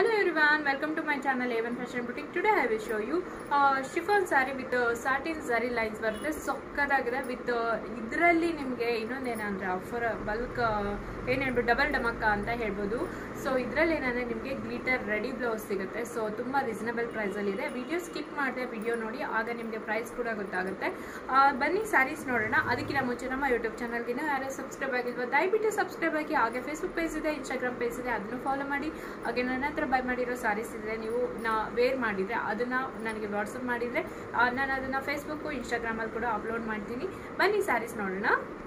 Hello everyone, welcome to my channel A1 Fashion Boutique. Today I will show you uh, chiffon saree with uh, satin zari lines ಬರುತ್ತೆ ಸೊಕ್ಕದಾಗಿದೆ with ಇದರಲ್ಲಿ ನಿಮಗೆ ಇನ್ನೊಂದೇನಂದ್ರೆ offer bulk ಏನು ಹೇಳ್ಬೋದು double ಡಮಕ್ಕ ಅಂತ ಹೇಳ್ಬೋದು so ಇದರಲ್ಲಿ ಏನಂದರೆ ನಿಮಗೆ ಗ್ಲಿಟರ್ ರೆಡಿ ಬ್ಲೌಸ್ ಸಿಗುತ್ತೆ ಸೊ ತುಂಬ ರೀಸನಬಲ್ ಪ್ರೈಸಲ್ಲಿ ಇದೆ ವಿಡಿಯೋ ಸ್ಕಿಪ್ ಮಾಡಿದೆ ವಿಡಿಯೋ ನೋಡಿ ಆಗ ನಿಮಗೆ ಪ್ರೈಸ್ ಕೂಡ ಗೊತ್ತಾಗುತ್ತೆ ಆ, ಬನ್ನಿ ಸ್ಯಾರೀಸ್ ನೋಡೋಣ ಅದಕ್ಕಿಂತ ಮುಂಚೆ ನಮ್ಮ ಯೂಟ್ಯೂಬ್ ಚಾನಲ್ಗೆ ಯಾರೇ ಸಬ್ಸ್ಕ್ರೈಬ್ ಆಗಿಲ್ವೋ ದಯವಿಟ್ಟು ಸಬ್ಸ್ಕ್ರೈಬ್ ಆಗಿ ಹಾಗೆ ಫೇಸ್ಬುಕ್ ಪೇಜ್ ಇದೆ ಇನ್ಸ್ಟಾಗ್ರಾಮ್ ಪೇಜ್ ಇದೆ ಅದನ್ನು ಫಾಲೋ ಮಾಡಿ ಹಾಗೆ ನನ್ನ ಹತ್ರ ಬೈ ಮಾಡಿರೋ ಸ್ಯಾರೀಸ್ ಇದ್ರೆ ನೀವು ನಾ ವೇರ್ ಮಾಡಿದರೆ ಅದನ್ನು ನನಗೆ ವಾಟ್ಸಪ್ ಮಾಡಿದರೆ ನಾನು ಅದನ್ನು ಫೇಸ್ಬುಕ್ಕು ಇನ್ಸ್ಟಾಗ್ರಾಮಲ್ಲಿ ಕೂಡ ಅಪ್ಲೋಡ್ ಮಾಡ್ತೀನಿ ಬನ್ನಿ ಸ್ಯಾರೀಸ್ ನೋಡೋಣ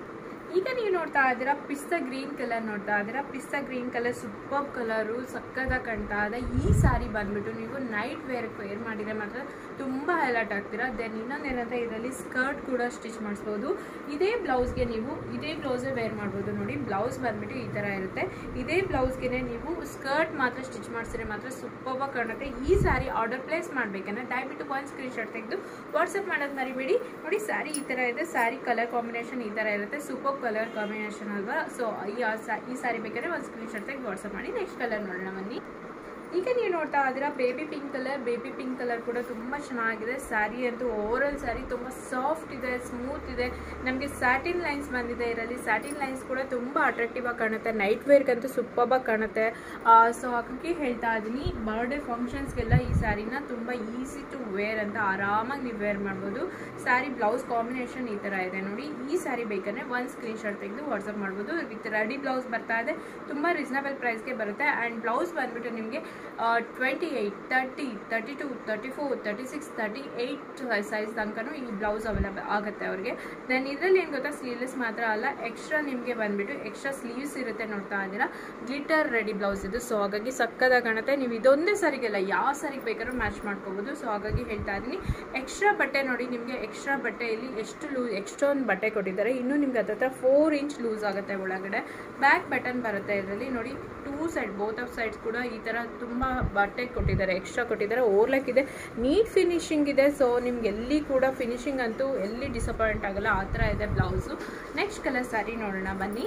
ಈಗ ನೀವು ನೋಡ್ತಾ ಇದ್ದೀರಾ ಪಿಸ್ತಾ ಗ್ರೀನ್ ಕಲರ್ ನೋಡ್ತಾ ಇದ್ದೀರಾ ಪಿಸ್ತಾ ಗ್ರೀನ್ ಕಲರ್ ಸೂಪರ್ ಕಲರು ಸಕ್ಕದಾಗಿ ಕಾಣ್ತಾ ಇದೆ ಈ ಸಾರಿ ಬಂದ್ಬಿಟ್ಟು ನೀವು ನೈಟ್ ವೇರ್ ವೇರ್ ಮಾಡಿದರೆ ಮಾತ್ರ ತುಂಬ ಹೈಲೈಟ್ ಆಗ್ತೀರಾ ದೆನ್ ಇನ್ನೊಂದು ಏನಂದರೆ ಇದರಲ್ಲಿ ಸ್ಕರ್ಟ್ ಕೂಡ ಸ್ಟಿಚ್ ಮಾಡಿಸ್ಬೋದು ಇದೇ ಬ್ಲೌಸ್ಗೆ ನೀವು ಇದೇ ಬ್ಲೌಸೇ ವೇರ್ ಮಾಡ್ಬೋದು ನೋಡಿ ಬ್ಲೌಸ್ ಬಂದ್ಬಿಟ್ಟು ಈ ಥರ ಇರುತ್ತೆ ಇದೇ ಬ್ಲೌಸ್ಗೆ ನೀವು ಸ್ಕರ್ಟ್ ಮಾತ್ರ ಸ್ಟಿಚ್ ಮಾಡಿಸಿದ್ರೆ ಮಾತ್ರ ಸೂಪರ್ವಾಗಿ ಕಾಣುತ್ತೆ ಈ ಸ್ಯಾರಿ ಆರ್ಡರ್ ಪ್ಲೇಸ್ ಮಾಡಬೇಕಂದ್ರೆ ದಯವಿಟ್ಟು ಒಂದು ಸ್ಕ್ರೀನ್ಶಾಟ್ ತೆಗೆದು ವಾಟ್ಸಪ್ ಮಾಡೋದು ಮರಿಬೇಡಿ ನೋಡಿ ಸ್ಯಾರಿ ಈ ಥರ ಇದೆ ಸ್ಯಾರಿ ಕಲರ್ ಕಾಂಬಿನೇಷನ್ ಈ ಥರ ಇರುತ್ತೆ ಸೂಪರ್ ಕಲರ್ ಕಾಂಬಿನೇಷನ್ ಅಲ್ವಾ ಸೊ ಈ ಆ ಸಾ- ಈ ಸ್ಯಾರಿ ಬೇಕಾದ್ರೆ ಒಂದು ಸ್ಕ್ರೀನ್ಶಾಟ್ ತೆಗೆದು ವಾಟ್ಸಪ್ ಮಾಡಿ ನೆಕ್ಸ್ಟ್ ಕಲರ್ ನೋಡೋಣ ಬನ್ನಿ ಈಗ ನೀವು ನೋಡ್ತಾ ಇದ್ದೀರಾ baby pink colour baby pink colour ಕೂಡ ತುಂಬ ಚೆನ್ನಾಗಿದೆ ಸ್ಯಾರಿ ಅಂತೂ ಓವರಾಲ್ ಸ್ಯಾರಿ ತುಂಬ ಸಾಫ್ಟ್ ಇದೆ ಸ್ಮೂತ್ ಇದೆ ನಮಗೆ ಸ್ಯಾಟಿನ್ ಲೈನ್ಸ್ ಬಂದಿದೆ ಇದರಲ್ಲಿ ಸ್ಯಾಟಿನ್ ಲೈನ್ಸ್ ಕೂಡ ತುಂಬ ಅಟ್ರಾಕ್ಟಿವ್ ಆಗಿ ಕಾಣುತ್ತೆ ನೈಟ್ ವೇರ್ಗಂತೂ ಸೂಪರ್ಬಾಗಿ ಕಾಣುತ್ತೆ ಸೊ ಹಾಗಾಗಿ ಹೇಳ್ತಾ ಇದ್ದೀನಿ ಬರ್ಡೇ ಫಂಕ್ಷನ್ಸ್ಗೆಲ್ಲ ಈ ಸ್ಯಾರಿನ ತುಂಬ ಈಸಿ ಟು ವೇರ್ ಅಂತ ಆರಾಮಾಗಿ ನೀವು ವೇರ್ ಮಾಡ್ಬೋದು ಸ್ಯಾರಿ ಬ್ಲೌಸ್ ಕಾಂಬಿನೇಷನ್ ಈ ಥರ ಇದೆ ನೋಡಿ ಈ ಸ್ಯಾರಿ ಬೇಕಂದ್ರೆ ಒಂದು ಸ್ಕ್ರೀನ್ಶಾಟ್ ತೆಗೆದು ವಾಟ್ಸಪ್ ಮಾಡ್ಬೋದು ವಿತ್ ರೆಡಿ ಬ್ಲೌಸ್ ಬರ್ತಾ ಇದೆ ತುಂಬ ರೀಸನಬಲ್ ಪ್ರೈಸ್ಗೆ ಬರುತ್ತೆ ಆ್ಯಂಡ್ ಬ್ಲೌಸ್ ಬಂದ್ಬಿಟ್ಟು ನಿಮಗೆ twenty eight thirty thirty two thirty four thirty six thirty eight size ತನಕನೂ ಈ ಬ್ಲೌಸ್ ಅವೈಲಬಲ್ ಆಗುತ್ತೆ ಅವ್ರಿಗೆ ದೆನ್ ಇದರಲ್ಲಿ ಏನು ಗೊತ್ತಾ ಸ್ಲೀವ್ಲೆಸ್ ಮಾತ್ರ ಅಲ್ಲ ಎಕ್ಸ್ಟ್ರಾ ನಿಮಗೆ ಬಂದ್ಬಿಟ್ಟು ಎಕ್ಸ್ಟ್ರಾ ಸ್ಲೀವ್ಸ್ ಇರುತ್ತೆ ನೋಡ್ತಾ ಇದ್ದೀರಾ ಗ್ಲಿಟರ್ ರೆಡಿ ಬ್ಲೌಸ್ ಇದು ಸೊ ಹಾಗಾಗಿ ಸಕ್ಕದಾಗಿ ಕಾಣುತ್ತೆ ನೀವು ಇದೊಂದೇ ಸಾರಿಗೆಲ್ಲ ಯಾವ ಸಾರಿಗೆ ಬೇಕಾದ್ರೂ ಮ್ಯಾಚ್ ಮಾಡ್ಕೋಬೋದು ಸೊ ಹಾಗಾಗಿ ಹೇಳ್ತಾ ಇದ್ದೀನಿ ಎಕ್ಸ್ಟ್ರಾ ಬಟ್ಟೆ ನೋಡಿ ನಿಮಗೆ ಎಕ್ಸ್ಟ್ರಾ ಬಟ್ಟೆ ಇಲ್ಲಿ ಎಷ್ಟು ಲೂಸ್ ಎಷ್ಟೊಂದು ಬಟ್ಟೆ ಕೊಟ್ಟಿದ್ದಾರೆ ಇನ್ನೂ ನಿಮ್ಗೆ ಹತ್ರ ಫೋರ್ ಇಂಚ್ ಲೂಸ್ ಆಗುತ್ತೆ ಒಳಗಡೆ ಬ್ಯಾಕ್ ಬಟನ್ ಬರುತ್ತೆ ಇದರಲ್ಲಿ ನೋಡಿ two side both of sides ಕೂಡ ಈ ಥರ ತುಂಬ ಬಟ್ಟೆ ಕೊಟ್ಟಿದ್ದಾರೆ ಎಕ್ಸ್ಟ್ರಾ ಕೊಟ್ಟಿದ್ದಾರೆ ಓರ್ಲಕ್ ಇದೆ ನೀಟ್ ಫಿನಿಶಿಂಗ್ ಇದೆ ಸೊ ನಿಮ್ಗೆ ಎಲ್ಲಿ ಕೂಡ ಫಿನಿಶಿಂಗ್ ಅಂತೂ ಎಲ್ಲಿ ಡಿಸಪಾಯಿಂಟ್ ಆಗಲ್ಲ ಆ ಥರ ಇದೆ ಬ್ಲೌಸು ನೆಕ್ಸ್ಟ್ ಕಲರ್ ಸ್ಯಾರಿ ನೋಡೋಣ ಬನ್ನಿ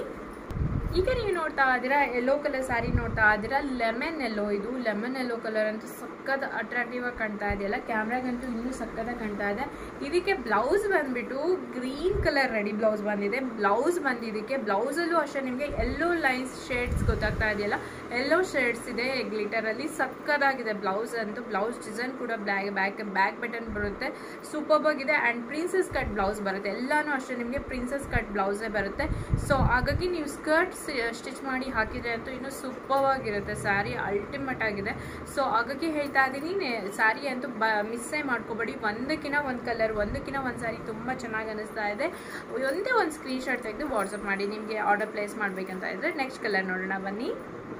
ಈಗ ನೀವು ನೋಡ್ತಾ ಇದ್ದೀರಾ ಯೆಲ್ಲೋ ಕಲರ್ ಸ್ಯಾರಿ ನೋಡ್ತಾ ಇದ್ದೀರಾ ಲೆಮನ್ ಎಲ್ಲೋ ಇದು ಲೆಮನ್ ಎಲ್ಲೋ ಕಲರ್ ಅಂತೂ ಸಕ್ಕತ್ ಅಟ್ರಾಕ್ಟಿವ್ ಆಗಿ ಕಾಣ್ತಾ ಇದೆಯಲ್ಲ ಕ್ಯಾಮ್ರಾಗಂತೂ ಇನ್ನೂ ಸಕ್ಕತ್ತಾಗಿ ಕಾಣ್ತಾ ಇದೆ ಇದಕ್ಕೆ ಬ್ಲೌಸ್ ಬಂದ್ಬಿಟ್ಟು ಗ್ರೀನ್ ಕಲರ್ ರೆಡಿ ಬ್ಲೌಸ್ ಬಂದಿದೆ ಬ್ಲೌಸ್ ಬಂದಿದ್ದಕ್ಕೆ ಬ್ಲೌಸಲ್ಲೂ ಅಷ್ಟೇ ನಿಮಗೆ ಎಲ್ಲೋ ಲೈನ್ಸ್ ಶೇಡ್ಸ್ ಗೊತ್ತಾಗ್ತಾ ಇದೆಯಲ್ಲ ಎಲ್ಲೋ ಶೇಡ್ಸ್ ಇದೆ ಗ್ಲಿಟರಲ್ಲಿ ಸಕ್ಕದಾಗಿದೆ ಬ್ಲೌಸ್ ಅಂತೂ ಬ್ಲೌಸ್ ಡಿಸೈನ್ ಕೂಡ ಬ್ಲ್ಯಾಕ್ ಬ್ಯಾಕ್ ಬ್ಯಾಕ್ ಬಟನ್ ಬರುತ್ತೆ ಸೂಪರ್ಬ್ ಆಗಿದೆ ಆ್ಯಂಡ್ ಪ್ರಿನ್ಸಸ್ ಕಟ್ ಬ್ಲೌಸ್ ಬರುತ್ತೆ ಎಲ್ಲಾನು ಅಷ್ಟೇ ನಿಮಗೆ ಪ್ರಿನ್ಸಸ್ ಕಟ್ ಬ್ಲೌಸೇ ಬರುತ್ತೆ ಸೊ ಹಾಗಾಗಿ ನೀವು ಸ್ಕರ್ಟ್ ಸ್ಟಿಚ್ ಮಾಡಿ ಹಾಕಿದ್ರೆ ಅಂತೂ ಇನ್ನೂ ಸೂಪರ್ವಾಗಿರುತ್ತೆ ಸ್ಯಾರಿ ಅಲ್ಟಿಮೇಟ್ ಆಗಿದೆ ಸೊ ಹಾಗಾಗಿ ಹೇಳ್ತಾ ಇದ್ದೀನಿ ಸ್ಯಾರಿ ಅಂತೂ ಬ ಮಿಸ್ಸೇ ಮಾಡ್ಕೋಬೇಡಿ ಒಂದಕ್ಕಿಂತ ಒಂದು ಕಲರ್ ಒಂದಕ್ಕಿಂತ ಒಂದು ಸ್ಯಾರಿ ತುಂಬ ಚೆನ್ನಾಗಿ ಅನಿಸ್ತಾ ಇದೆ ಒಂದೇ ಒಂದು ಸ್ಕ್ರೀನ್ಶಾಟ್ ತೆಗೆದು ವಾಟ್ಸಪ್ ಮಾಡಿ ನಿಮಗೆ ಆರ್ಡರ್ ಪ್ಲೇಸ್ ಮಾಡಬೇಕಂತ ಇದ್ದರೆ ನೆಕ್ಸ್ಟ್ ಕಲರ್ ನೋಡೋಣ ಬನ್ನಿ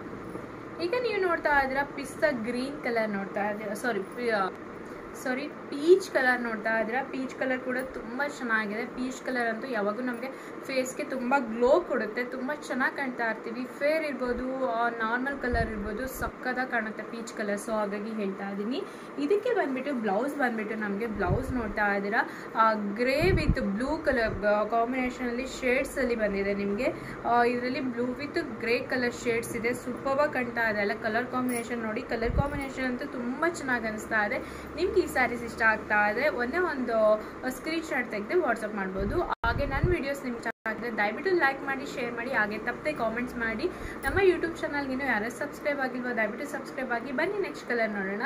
ಈಗ ನೀವು ನೋಡ್ತಾ ಇದ್ದೀರಾ ಪಿಸ್ತಾ ಗ್ರೀನ್ ಕಲರ್ ನೋಡ್ತಾ ಇದ್ದೀರಾ ಸಾರಿ ಸಾರಿ ಪೀಚ್ ಕಲರ್ ನೋಡ್ತಾ ಇದ್ದೀರಾ ಪೀಚ್ ಕಲರ್ ಕೂಡ ತುಂಬ ಚೆನ್ನಾಗಿದೆ ಪೀಚ್ ಕಲರ್ ಅಂತೂ ಯಾವಾಗೂ ನಮಗೆ ಫೇಸ್ಗೆ ತುಂಬ ಗ್ಲೋ ಕೊಡುತ್ತೆ ತುಂಬ ಚೆನ್ನಾಗಿ ಕಾಣ್ತಾ ಇರ್ತೀವಿ ಫೇರ್ ಇರ್ಬೋದು ನಾರ್ಮಲ್ ಕಲರ್ ಇರ್ಬೋದು ಸಕ್ಕದಾಗಿ ಕಾಣುತ್ತೆ ಪೀಚ್ ಕಲರ್ ಸೊ ಹಾಗಾಗಿ ಹೇಳ್ತಾ ಇದ್ದೀನಿ ಇದಕ್ಕೆ ಬಂದ್ಬಿಟ್ಟು ಬ್ಲೌಸ್ ಬಂದ್ಬಿಟ್ಟು ನಮಗೆ ಬ್ಲೌಸ್ ನೋಡ್ತಾ ಇದ್ದೀರಾ ಗ್ರೇ ವಿತ್ ಬ್ಲೂ ಕಲರ್ ಕಾಂಬಿನೇಷನಲ್ಲಿ ಶೇಡ್ಸಲ್ಲಿ ಬಂದಿದೆ ನಿಮಗೆ ಇದರಲ್ಲಿ blue with grey colour shades ಇದೆ ಸೂಪರ್ವಾಗಿ ಕಾಣ್ತಾ ಇದೆ ಅಲ್ಲ ಕಲರ್ ಕಾಂಬಿನೇಷನ್ ನೋಡಿ ಕಲರ್ ಕಾಂಬಿನೇಷನ್ ಅಂತೂ ತುಂಬ ಚೆನ್ನಾಗಿ ಅನಿಸ್ತಾ ಇದೆ ನಿಮ್ಗೆ ಈ ಸ್ಯಾರೀಸ್ ಇಷ್ಟ ಆಗ್ತಾ ಇದೆ ಒಂದೇ ಒಂದು ಸ್ಕ್ರೀನ್ ಶಾಟ್ ತೆಗೆದು ವಾಟ್ಸಪ್ ಮಾಡ್ಬೋದು ಹಾಗೆ ನನ್ನ ವೀಡಿಯೋಸ್ ನಿಮ್ಗೆ ಚೆನ್ನಾಗಿದೆ ದಯವಿಟ್ಟು ಲೈಕ್ ಮಾಡಿ ಶೇರ್ ಮಾಡಿ ಹಾಗೆ ತಪ್ಪದೆ ಕಾಮೆಂಟ್ಸ್ ಮಾಡಿ ನಮ್ಮ ಯೂಟ್ಯೂಬ್ ಚಾನಲ್ಗಿನ್ನೂ ಯಾರು ಸಬ್ಸ್ಕ್ರೈಬ್ ಆಗಿಲ್ವೋ ದಯವಿಟ್ಟು ಸಬ್ಸ್ಕ್ರೈಬ್ ಆಗಿ ಬನ್ನಿ ನೆಕ್ಸ್ಟ್ ಕಲರ್ ನೋಡೋಣ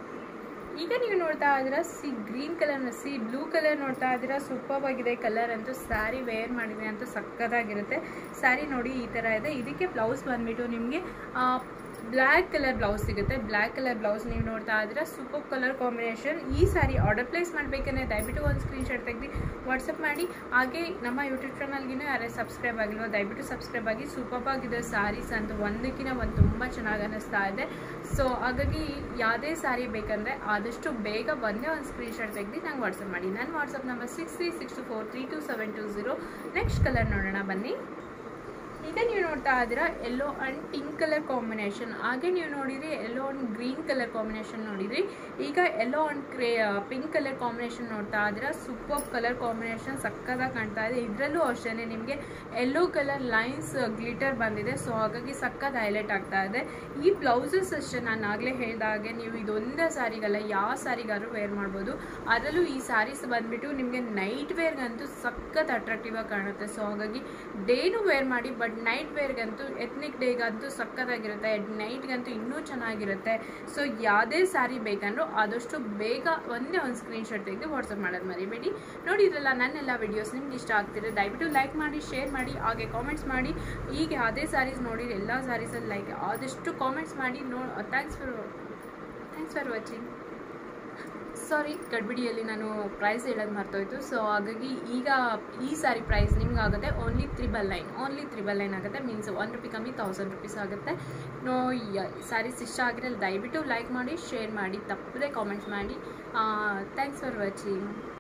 ಈಗ ನೀವು ನೋಡ್ತಾ ಇದ್ದೀರಾ sea green colour sea blue colour ನೋಡ್ತಾ ಇದ್ದೀರಾ ಸೂಪರ್ ಆಗಿದೆ ಕಲರ್ ಅಂತೂ ಸ್ಯಾರಿ ವೇರ್ ಮಾಡಿದ್ರೆ ಅಂತೂ ಸಕ್ಕತ್ತಾಗಿರುತ್ತೆ ಸ್ಯಾರಿ ನೋಡಿ ಈ ಥರ ಇದೆ ಇದಕ್ಕೆ ಬ್ಲೌಸ್ ಬಂದ್ಬಿಟ್ಟು ನಿಮಗೆ ಬ್ಲ್ಯಾಕ್ ಕಲರ್ ಬ್ಲೌಸ್ ಸಿಗುತ್ತೆ ಬ್ಲ್ಯಾಕ್ ಕಲರ್ ಬ್ಲೌಸ್ ನೀವು ನೋಡ್ತಾ ಇದ್ದೀರಾ ಸೂಪರ್ ಕಲರ್ ಕಾಂಬಿನೇಷನ್ ಈ ಸ್ಯಾರಿ ಆರ್ಡರ್ ಪ್ಲೇಸ್ ಮಾಡಬೇಕಂದ್ರೆ ದಯವಿಟ್ಟು ಒಂದು ಸ್ಕ್ರೀನ್ಶಾಟ್ ತೆಗೆದು ವಾಟ್ಸಪ್ ಮಾಡಿ ಹಾಗೆ ನಮ್ಮ ಯೂಟ್ಯೂಬ್ ಚಾನಲ್ಗಿನೂ ಯಾರೇ ಸಬ್ಸ್ಕ್ರೈಬ್ ಆಗಿಲ್ವೋ ದಯವಿಟ್ಟು ಸಬ್ಸ್ಕ್ರೈಬ್ ಆಗಿ ಸೂಪರ್ ಆಗಿದೆ ಸ್ಯಾರೀಸ್ ಅಂತೂ ಒಂದಕ್ಕಿಂತ ಒಂದು ತುಂಬ ಚೆನ್ನಾಗಿ ಅನ್ನಿಸ್ತಾ ಇದೆ ಸೊ ಹಾಗಾಗಿ ಯಾವುದೇ ಸ್ಯಾರಿ ಬೇಕಂದರೆ ಆದಷ್ಟು ಬೇಗ ಒಂದೇ ಒಂದು ಸ್ಕ್ರೀನ್ಶಾಟ್ ತೆಗೆದು ನಂಗೆ ವಾಟ್ಸಪ್ ಮಾಡಿ ನನ್ನ WhatsApp number six three six two four three two seven two zero next colour ನೋಡೋಣ ಬನ್ನಿ ಈಗ ನೀವು ನೋಡ್ತಾ ಇದ್ದೀರಾ yellow and pink colour combination ಹಾಗೆ ನೀವು ನೋಡಿದ್ರಿ yellow and green colour combination ನೋಡಿದ್ರಿ ಈಗ yellow and grey pink colour combination ನೋಡ್ತಾ ಇದ್ದೀರಾ ಸೂಪರ್ ಕಲರ್ ಕಾಂಬಿನೇಷನ್ ಸಕ್ಕದಾಗಿ ಕಾಣ್ತಾ ಇದೆ ಇದರಲ್ಲೂ ಅಷ್ಟೇ ನಿಮಗೆ ಎಲ್ಲೋ ಕಲರ್ ಲೈನ್ಸ್ ಗ್ಲಿಟರ್ ಬಂದಿದೆ ಸೊ ಹಾಗಾಗಿ ಸಕ್ಕತ್ ಹೈಲೈಟ್ ಆಗ್ತಾ ಇದೆ ಈ ಬ್ಲೌಸಸ್ ಅಷ್ಟೇ ನಾನು ಆಗಲೇ ಹೇಳಿದ ಹಾಗೆ ನೀವು ಇದೊಂದೇ ಸ್ಯಾರಿಗಲ್ಲ ಯಾವ ಸ್ಯಾರಿಗಾದ್ರೂ ವೇರ್ ಮಾಡ್ಬೋದು ಅದರಲ್ಲೂ ಈ ಸ್ಯಾರೀಸ್ ಬಂದುಬಿಟ್ಟು ನಿಮಗೆ ನೈಟ್ ವೇರ್ಗಂತೂ ಸಖತ್ ಅಟ್ರಾಕ್ಟಿವ್ ಆಗಿ ಕಾಣುತ್ತೆ ಸೊ ಹಾಗಾಗಿ ಡೇನು ವೇರ್ ಮಾಡಿ ಬಟ್ ನೈಟ್ ವೇರ್ಗಂತೂ ಎತ್ನಿಕ್ ಡೇಗಂತೂ ಸಕ್ಕತ್ತಾಗಿರುತ್ತೆ ನೈಟ್ಗಂತೂ ಇನ್ನೂ ಚೆನ್ನಾಗಿರುತ್ತೆ ಸೊ ಯಾವುದೇ ಸ್ಯಾರಿ ಬೇಕಂದ್ರೂ ಆದಷ್ಟು ಬೇಗ ಒಂದೇ ಒಂದು ಸ್ಕ್ರೀನ್ಶಾಟ್ ತೆಗೆದು ವಾಟ್ಸಪ್ ಮಾಡೋದು ಮರಿಬೇಡಿ ನೋಡಿದ್ರಲ್ಲ ನನ್ನೆಲ್ಲ ವಿಡಿಯೋಸ್ ನಿಮ್ಗೆ ಇಷ್ಟ ಆಗ್ತಿದೆ ದಯವಿಟ್ಟು ಲೈಕ್ ಮಾಡಿ ಶೇರ್ ಮಾಡಿ ಹಾಗೆ ಕಾಮೆಂಟ್ಸ್ ಮಾಡಿ ಈಗ ಅದೇ ಸ್ಯಾರೀಸ್ ನೋಡಿ ಎಲ್ಲ ಸ್ಯಾರೀಸಲ್ಲಿ ಲೈಕ್ ಆದಷ್ಟು ಕಾಮೆಂಟ್ಸ್ ಮಾಡಿ no thanks for thanks for watching sorry ಗಡ್ಬಿಡಿಯಲ್ಲಿ ನಾನು ಪ್ರೈಸ್ ಹೇಳೋದು ಮರ್ತೋಯ್ತು ಸೊ ಹಾಗಾಗಿ ಈಗ ಈ ಸಾರಿ ಪ್ರೈಸ್ ನಿಮ್ಗೆ ಆಗುತ್ತೆ only triple nine only triple nine ಆಗುತ್ತೆ ಮೀನ್ಸ್ ಒನ್ ರುಪಿ ಕಮ್ಮಿ ತೌಸಂಡ್ ರುಪೀಸ್ ಆಗುತ್ತೆ ನೋ ಸ್ಯಾರೀಸ್ ಇಷ್ಟ ಆಗಿರಲ್ಲ ದಯವಿಟ್ಟು ಲೈಕ್ ಮಾಡಿ ಶೇರ್ ಮಾಡಿ ತಪ್ಪದೆ ಕಾಮೆಂಟ್ಸ್ ಮಾಡಿ ಥ್ಯಾಂಕ್ಸ್ ಫಾರ್ ವಾಚಿಂಗ್